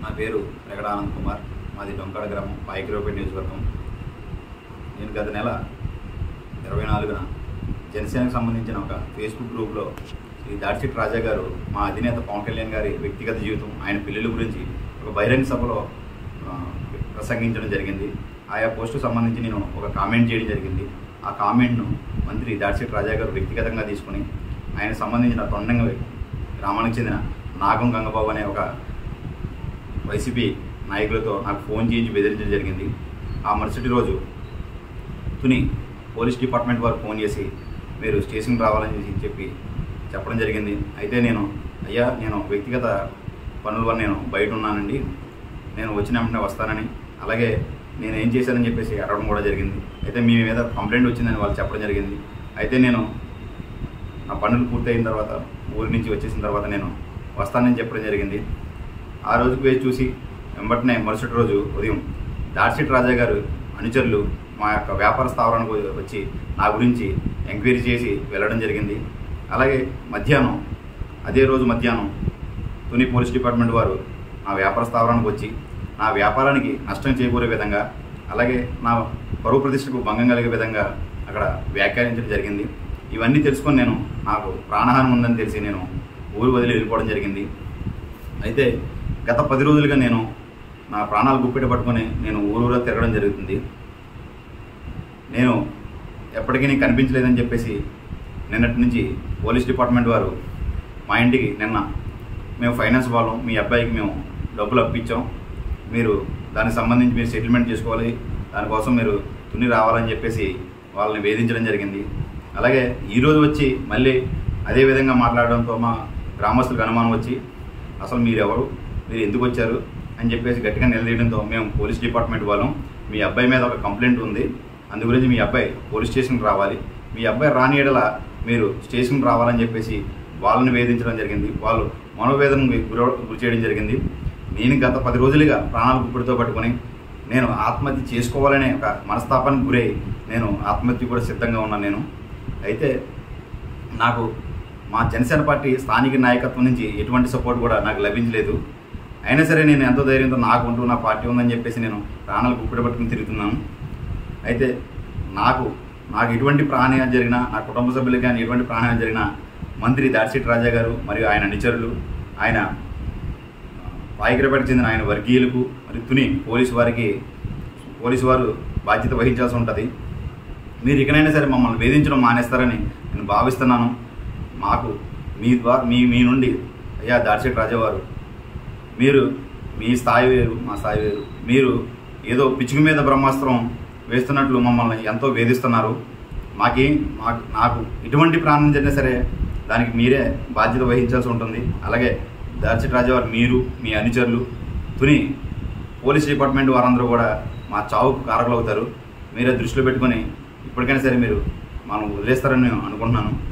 నా పేరు రెగడ ఆనంద్ కుమార్ మాది డొంకాడ గ్రామం పాయకిరోపేట నియోజకవర్గం నేను గత నెల ఇరవై నాలుగున జనసేనకు సంబంధించిన ఒక ఫేస్బుక్ గ్రూప్లో శ్రీ దాడిశెట్టి రాజా గారు మా అధినేత పవన్ కళ్యాణ్ గారి వ్యక్తిగత జీవితం ఆయన పిల్లల గురించి ఒక బహిరంగ సభలో ఆ, ప్రసంగించడం జరిగింది ఆయా పోస్టుకు సంబంధించి నేను ఒక కామెంట్ చేయడం జరిగింది ఆ కామెంట్ను మంత్రి దాడిశెట్టి రాజా గారు వ్యక్తిగతంగా తీసుకుని ఆయన సంబంధించిన తొండంగ గ్రామానికి చెందిన నాగం గంగబాబు అనే ఒక వైసీపీ నాయకులతో నాకు ఫోన్ చేయించి బెదిరించడం జరిగింది ఆ మరుసటి రోజు తుని పోలీస్ డిపార్ట్మెంట్ వారు ఫోన్ చేసి మీరు స్టేషన్కి రావాలని చెప్పి చెప్పి చెప్పడం జరిగింది అయితే నేను అయ్యా నేను వ్యక్తిగత పనుల వల్ల నేను బయట ఉన్నానండి నేను వచ్చిన వెంటనే వస్తానని అలాగే నేను ఏం చేశానని చెప్పేసి అడగడం కూడా జరిగింది అయితే మీ మీద కంప్లైంట్ వచ్చిందని వాళ్ళు చెప్పడం జరిగింది అయితే నేను నా పనులు పూర్తయిన తర్వాత ఊరి నుంచి వచ్చేసిన తర్వాత నేను వస్తానని చెప్పడం జరిగింది ఆ రోజుకు వేచి చూసి వెంబటనే మరుసటి రోజు ఉదయం దాడ్సిట్ రాజా గారు అనుచరులు మా యొక్క వ్యాపార స్థావరానికి వచ్చి నా గురించి ఎంక్వైరీ చేసి వెళ్ళడం జరిగింది అలాగే మధ్యాహ్నం అదే రోజు మధ్యాహ్నం తుని పోలీస్ డిపార్ట్మెంట్ వారు నా వ్యాపార స్థావరానికి వచ్చి నా వ్యాపారానికి నష్టం చేకూరే విధంగా అలాగే నా పరువు ప్రతిష్టకు భంగం కలిగే విధంగా అక్కడ వ్యాఖ్యానించడం జరిగింది ఇవన్నీ తెలుసుకొని నేను నాకు ప్రాణహాని ఉందని తెలిసి నేను ఊరు వదిలి వెళ్ళిపోవడం జరిగింది అయితే గత పది రోజులుగా నేను నా ప్రాణాలు గుప్పెట పట్టుకొని నేను ఊరూరా తిరగడం జరుగుతుంది నేను ఎప్పటికీ నీకు కనిపించలేదని చెప్పేసి నిన్నటి నుంచి పోలీస్ డిపార్ట్మెంట్ వారు మా ఇంటికి నిన్న మేము ఫైనాన్స్ వాళ్ళం మీ అబ్బాయికి మేము డబ్బులు అప్పించాం మీరు దానికి సంబంధించి మీరు సెటిల్మెంట్ చేసుకోవాలి దానికోసం మీరు తుని రావాలని చెప్పేసి వాళ్ళని వేధించడం జరిగింది అలాగే ఈరోజు వచ్చి మళ్ళీ అదే విధంగా మాట్లాడడంతో మా గ్రామస్తులకు అనుమానం వచ్చి అసలు మీరు ఎవరు మీరు ఎందుకు వచ్చారు అని చెప్పేసి గట్టిగా నిలదీయడంతో మేము పోలీస్ డిపార్ట్మెంట్ వాళ్ళం మీ అబ్బాయి మీద ఒక కంప్లైంట్ ఉంది అందు గురించి మీ అబ్బాయి పోలీస్ స్టేషన్కి రావాలి మీ అబ్బాయి రాని ఎడల మీరు స్టేషన్కి రావాలని చెప్పేసి వాళ్ళని వేధించడం జరిగింది వాళ్ళు మనోవేదనకు గురి గురి చేయడం జరిగింది నేను గత పది రోజులుగా ప్రాణాలు గుప్పిడితో పట్టుకొని నేను ఆత్మహత్య చేసుకోవాలనే ఒక మనస్తాపానికి గురై నేను ఆత్మహత్య కూడా సిద్ధంగా ఉన్నాను నేను అయితే నాకు మా జనసేన పార్టీ స్థానిక నాయకత్వం నుంచి ఎటువంటి సపోర్ట్ కూడా నాకు లభించలేదు అయినా సరే నేను ఎంతో ధైర్యంతో నాకు ఉంటూ నా పార్టీ ఉందని చెప్పేసి నేను ప్రాణాలు గుప్పిడి పట్టుకుని తిరుగుతున్నాను అయితే నాకు నాకు ఎటువంటి ప్రాణాయం జరిగినా నా కుటుంబ సభ్యులకు కానీ ఎటువంటి ప్రాణాయం జరిగినా మంత్రి దాడిశెట్టి రాజా గారు మరియు ఆయన అనుచరులు ఆయన పాయికరపేట చెందిన ఆయన వర్గీయులకు మరియు తుని పోలీసు వారికి పోలీసు వారు బాధ్యత వహించాల్సి ఉంటుంది మీరు ఇకనైనా సరే మమ్మల్ని వేధించడం మానేస్తారని నేను భావిస్తున్నాను మాకు మీ ద్వారా మీ మీ నుండి అయ్యా దాడిశెట్టి రాజావారు మీరు మీ స్థాయి వేరు మా స్థాయి వేరు మీరు ఏదో పిచ్చుక మీద బ్రహ్మాస్త్రం వేస్తున్నట్లు మమ్మల్ని ఎంతో వేధిస్తున్నారు మాకి మాకు నాకు ఎటువంటి ప్రాణం జరిగినా సరే దానికి మీరే బాధ్యత వహించాల్సి ఉంటుంది అలాగే దార్చిట్ రాజావారు మీరు మీ అనుచరులు తుని పోలీస్ డిపార్ట్మెంట్ వారందరూ కూడా మా చావుకు కారకులు అవుతారు మీరే దృష్టిలో పెట్టుకొని ఇప్పటికైనా సరే మీరు మనం వదిలేస్తారని నేను అనుకుంటున్నాను